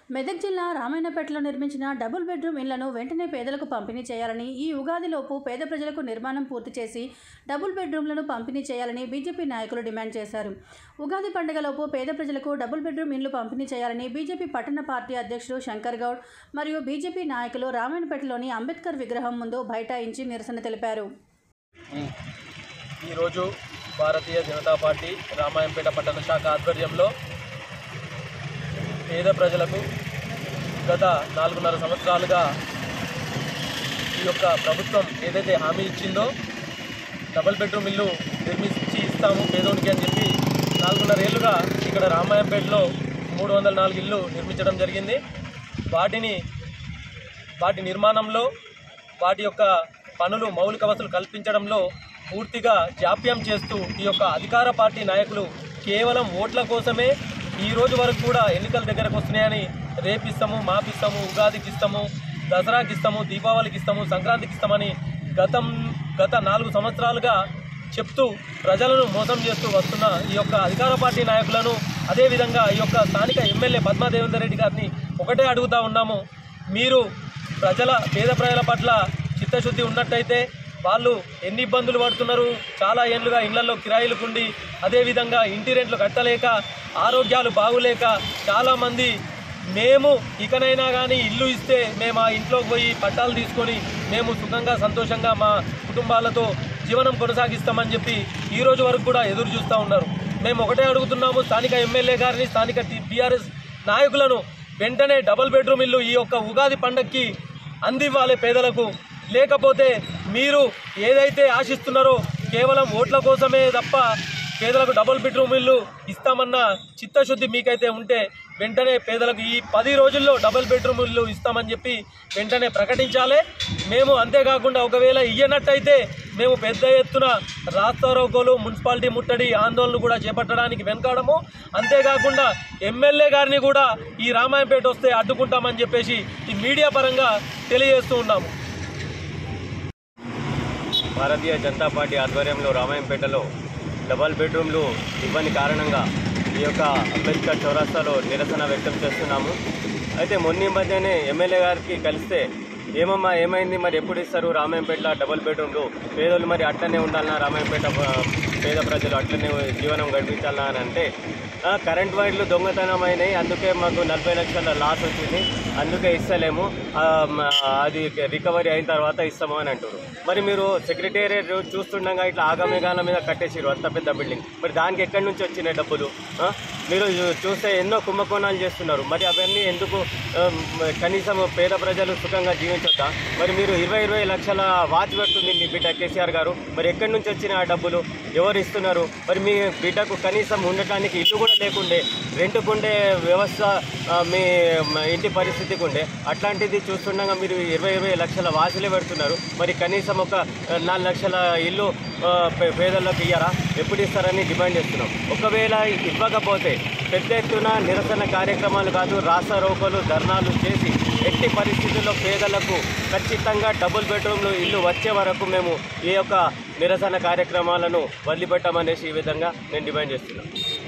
మెదక్ జిల్లా రామాయణపేటలో నిర్మించిన double bedroom ఇళ్లను వెంటనే పేదలకు పంపిణీ చేయాలని ఈ ఉగాదిలోపు పేద ప్రజలకు నిర్మాణం పూర్తి చేసి డబుల్ బెడ్రూమ్లను పంపిణీ చేయాలని బీజేపీ నాయకులు డిమాండ్ చేశారు ఉగాది పండుగలోపు పేద ప్రజలకు డబుల్ బెడ్రూమ్ ఇండ్లు పంపిణీ చేయాలని బీజేపీ పట్టణ పార్టీ అధ్యక్షుడు శంకర్ గౌడ్ మరియు బీజేపీ నాయకులు రామాయణపేటలోని అంబేద్కర్ విగ్రహం ముందు బైఠాయించి నిరసన తెలిపారు ఈరోజు భారతీయ జనతా పార్టీ రామాయంపేట పట్టణ శాఖ ఆధ్వర్యంలో పేద ప్రజలకు గత నాలుగున్నర సంవత్సరాలుగా ఈ యొక్క ప్రభుత్వం ఏదైతే హామీ ఇచ్చిందో డబుల్ బెడ్రూమ్ ఇల్లు నిర్మించి ఇస్తాము పేదోనికి అని చెప్పి నాలుగున్నర ఏళ్ళుగా ఇక్కడ రామాయంపేటలో మూడు వందల నాలుగు ఇల్లు నిర్మించడం జరిగింది వాటిని వాటి నిర్మాణంలో వాటి యొక్క పనులు మౌలిక వసతులు కల్పించడంలో పూర్తిగా జాప్యం చేస్తూ ఈ యొక్క అధికార పార్టీ నాయకులు కేవలం ఓట్ల కోసమే ఈ రోజు వరకు కూడా ఎన్నికల దగ్గరకు వస్తున్నాయని రేపిస్తాము మాపిస్తాము ఉగాదికి ఇస్తాము దసరాకి ఇస్తాము దీపావళికి ఇస్తాము సంక్రాంతికి ఇస్తామని గతం గత నాలుగు సంవత్సరాలుగా చెప్తూ ప్రజలను మోసం చేస్తూ వస్తున్న ఈ యొక్క అధికార పార్టీ నాయకులను అదేవిధంగా ఈ యొక్క స్థానిక ఎమ్మెల్యే పద్మాదేవేందర్ రెడ్డి గారిని ఒకటే అడుగుతా ఉన్నాము మీరు ప్రజల పేద ప్రజల పట్ల చిత్తశుద్ధి ఉన్నట్టయితే వాళ్ళు ఎన్ని ఇబ్బందులు పడుతున్నారు చాలా ఏళ్ళుగా ఇళ్లలో కిరాయిలుకుండి అదేవిధంగా ఇంటి రెంట్లు కట్టలేక ఆరోగ్యాలు బాగులేక చాలామంది మేము ఇకనైనా కానీ ఇల్లు ఇస్తే మేము ఆ ఇంట్లోకి పోయి పట్టాలు తీసుకొని మేము సుఖంగా సంతోషంగా మా కుటుంబాలతో జీవనం కొనసాగిస్తామని చెప్పి ఈ రోజు వరకు కూడా ఎదురు చూస్తూ ఉన్నారు మేము ఒకటే అడుగుతున్నాము స్థానిక ఎమ్మెల్యే గారిని స్థానిక బీఆర్ఎస్ నాయకులను వెంటనే డబుల్ బెడ్రూమ్ ఇల్లు ఈ యొక్క ఉగాది పండక్కి అందివ్వాలి పేదలకు లేకపోతే మీరు ఏదైతే ఆశిస్తున్నారో కేవలం ఓట్ల కోసమే తప్ప పేదలకు డబుల్ బెడ్రూమ్ ఇల్లు ఇస్తామన్న చిత్తశుద్ధి మీకైతే ఉంటే వెంటనే పేదలకు ఈ పది రోజుల్లో డబుల్ బెడ్రూమ్ ఇల్లు ఇస్తామని చెప్పి వెంటనే ప్రకటించాలి మేము అంతేకాకుండా ఒకవేళ ఇయ్యనట్టయితే మేము పెద్ద ఎత్తున రాస్తారోకోలు మున్సిపాలిటీ ముట్టడి ఆందోళనలు కూడా చేపట్టడానికి వెనకాడము అంతేకాకుండా ఎమ్మెల్యే గారిని కూడా ఈ రామాయంపేట వస్తే అడ్డుకుంటామని చెప్పేసి ఈ మీడియా పరంగా తెలియజేస్తూ ఉన్నాము భారతీయ జనతా పార్టీ ఆధ్వర్యంలో రామాయంపేటలో డబల్ బెడ్రూమ్లు ఇవ్వని కారణంగా ఈ యొక్క అంబేద్కర్ చౌరస్తాలో నిరసన వ్యక్తం చేస్తున్నాము అయితే మొన్న ఈ మధ్యనే ఎమ్మెల్యే గారికి కలిస్తే ఏమమ్మా ఏమైంది మరి ఎప్పుడు ఇస్తారు రామాయంపేటలో డబల్ బెడ్రూమ్లు పేదోళ్ళు మరి అట్లనే ఉండాలన్నా రామాయంపేట ఆ, పేద ప్రజలు అట్లనే జీవనం గడిపించాలన్నా అని అంటే "ఆ, కరెంట్ వైర్లు దొంగతనమైనాయి అందుకే మాకు నలభై లక్షల లాస్ వచ్చింది అందుకే ఇస్తలేము ఆ, మ- అది రికవరీ అయిన తర్వాత ఇస్తాము అని అంటారు మరి మీరు సెక్రటేరియట్ చూస్తుండగా ఇట్లా ఆగమేఘాల మీద కట్టేసిరు అంత పెద్ద బిల్డింగ్ మరి దానికి ఎక్కడి నుంచి వచ్చినాయి డబ్బులు ఆ? మీరు చూ- చూస్తే ఎన్నో కుంభకోణాలు చేస్తున్నారు మరి అవన్నీ ఎందుకు ఆ, మ- కనీసం పేద ప్రజలు సుఖంగా జీవించొద్దా మరి మీరు ఇరవై ఇరవై లక్షల వాచ్ పెడుతుంది మీ బిడ్డ కేసీఆర్ గారు మరి ఎక్కడి నుంచి వచ్చిన ఆ డబ్బులు ఎవరు ఇస్తున్నారు మరి మీ బిడ్డకు కనీసం ఉండటానికి ఇల్లు కూడా లేకుండే రెంట్కుండే వ్యవస్థ ఆ, మీ మ- ఇంటి పరిస్థితికి ఉండే అట్లాంటిది చూస్తుండగా మీరు ఇరవై ఇరవై లక్షల వాసులే పెడుతున్నారు మరి కనీసం ఒక ఆ, నాలుగు లక్షల ఇల్లు ఆ, పే- పేదలకు ఇయ్యరా ఎప్పుడు ఇస్తారని డిమాండ్ చేస్తున్నాం ఒకవేళ ఇవ్వకపోతే పెద్ద ఎత్తున నిరసన కార్యక్రమాలు కాదు రాస్తా రోకోలు ధర్నాలు చేసి ఎట్టి పరిస్థితుల్లో పేదలకు ఖచ్చితంగా డబుల్ బెడ్రూమ్లు ఇల్లు వచ్చే వరకు మేము ఈ యొక్క నిరసన కార్యక్రమాలను వదిలిపెట్టామనేసి ఈ విధంగా నేను డిమాండ్ చేస్తున్నాను